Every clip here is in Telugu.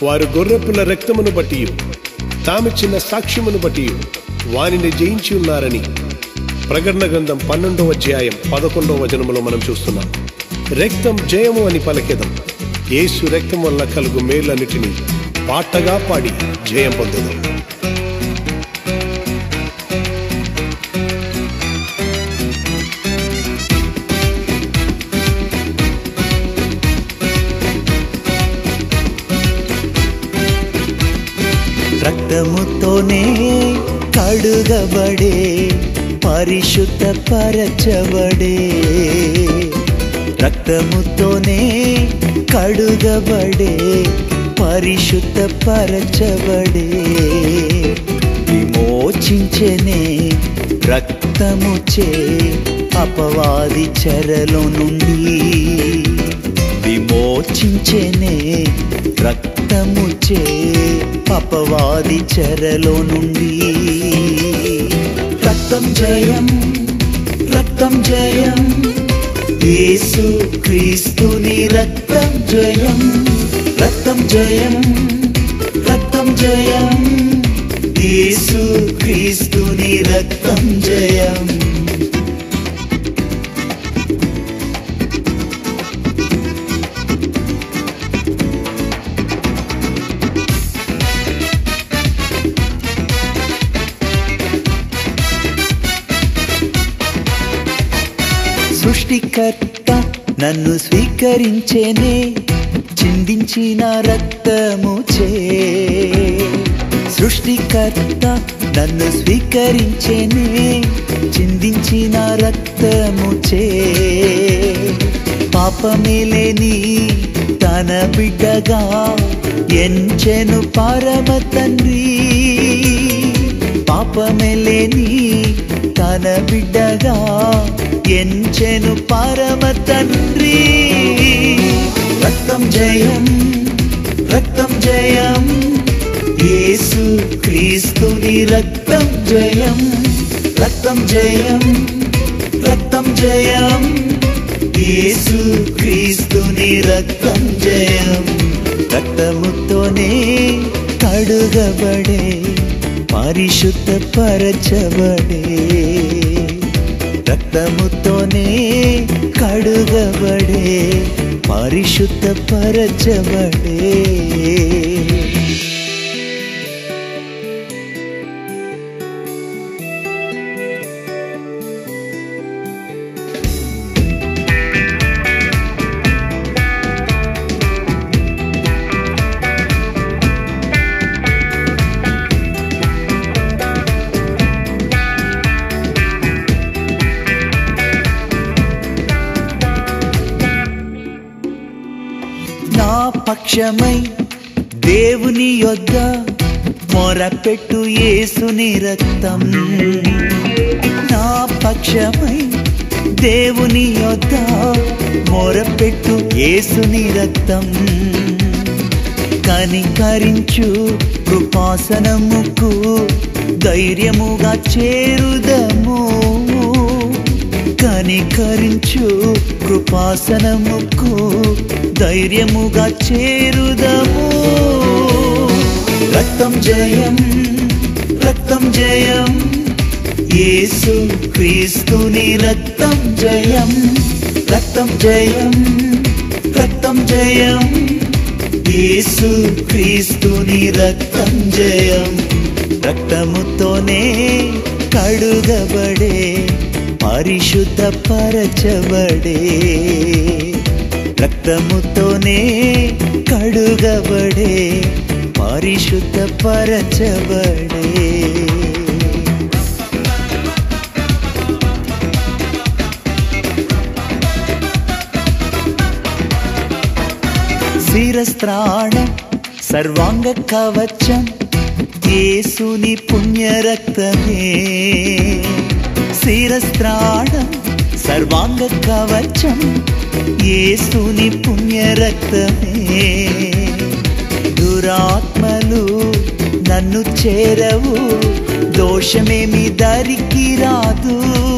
వారు గొర్రెపిల్ల రక్తమును బట్టి తామిచ్చిన సాక్ష్యమును బట్టి వారిని జయించి ఉన్నారని ప్రకటన గ్రంథం పన్నెండవ అధ్యాయం పదకొండవ వచనములో మనం చూస్తున్నాం రక్తం జయము అని పలికెదం యేసు రక్తం వల్ల కలుగు మేలన్నిటినీ పాటగా పాడి జయం పొందుదాం రక్తముతోనే కడుగబడే పరిశుద్ధ పరచబడే రక్తముతోనే కడుగబడే పరిశుద్ధ పరచబడే విమోచించనే రక్తముచే అపవాది చెరలో నుండి విమోచించెనే రక్తముచే అపవాది చెరలో నుండి రక్తం జయం రక్తం జయం యేసు క్రీస్తుని రక్తం జయం రక్తం జయం రక్తం జయం యేసు క్రీస్తుని రక్తం జయం సృష్టికర్త నన్ను స్వీకరించేనే చిందించిన రక్తము చే సృష్టికర్త నన్ను స్వీకరించేనే చిందించిన రక్తము చే పాపమే లేని తన బిడ్డగా ఎంచెను పరమ తండ్రి పాపమే లేని తన బిడ్డగా ఎంచెను పరమ తండ్రి రక్తం జయం రక్తం జయం యేసు క్రీస్తుని రక్తం జయం రక్తం జయం రక్తం జయం యేసు క్రీస్తుని రక్తం జయం రక్తముతోనే కడుగబడే పరిశుద్ధ పరచబడే రక్తముతోనే కడుగబడే పరిశుద్ధ పరచబడే నా పక్షమై దేవుని యొద్ద మొరపెట్టు యేసుని రక్తం నా పక్షమై దేవుని యొద్ద మొరపెట్టు యేసుని రక్తం కనికరించు కృపాసనముకు ధైర్యముగా చేరుదము కనికరించు కృపాసనముకు ధైర్యముగా చేరుదము రక్తం జయం రక్తం జయం యేసు క్రీస్తుని రక్తం జయం రక్తం జయం రక్తం జయం యేసు క్రీస్తుని రక్తం జయం రక్తముతోనే కడుగబడే పరిశుద్ధ పరచబడే రక్తముతోనే కడుగబడే పరిశుద్ధ పరచబడే శిరస్త్రాణం సర్వాంగ కవచం యేసుని పుణ్య రక్తమే శిరస్త్రాణం సర్వాంగ కవచం యేసుని పుణ్య రక్తమే దురాత్మలు నన్ను చేరవు దోషమేమి దరికి రాదు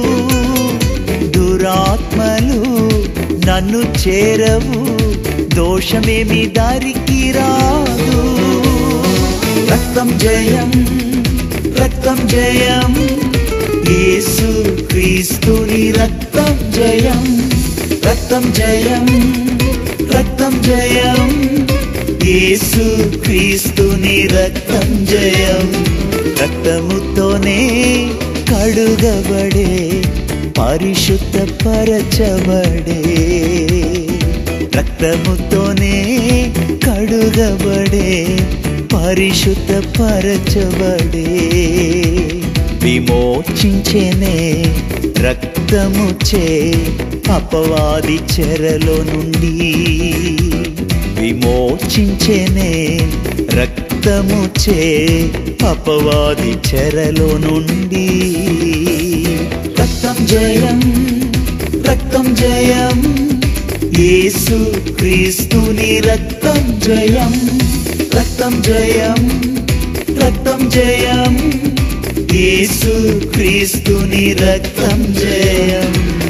దురాత్మలు నన్ను చేరవు దోషమేమి దారికి రాదు రక్తం జయం రక్తం జయం యేసు క్రీస్తుని రక్తం జయం రక్తం జయం రక్తం జయం యేసు క్రీస్తుని రక్తం జయం రక్తముతోనే కడుగబడే పరిశుద్ధ పరచబడే రక్తముతోనే కడుగబడే పరిశుద్ధ పరచబడే విమోచించేనే రక్తముచే అపవాది చెరలో నుండి విమోచించేనే రక్తముచే అపవాది చెరలో నుండి రక్తం జయం రక్తం జయం యేసు క్రీస్తుని రక్తం జయం రక్తం జయం రక్తం జయం యేసు క్రీస్తుని రక్తం జయం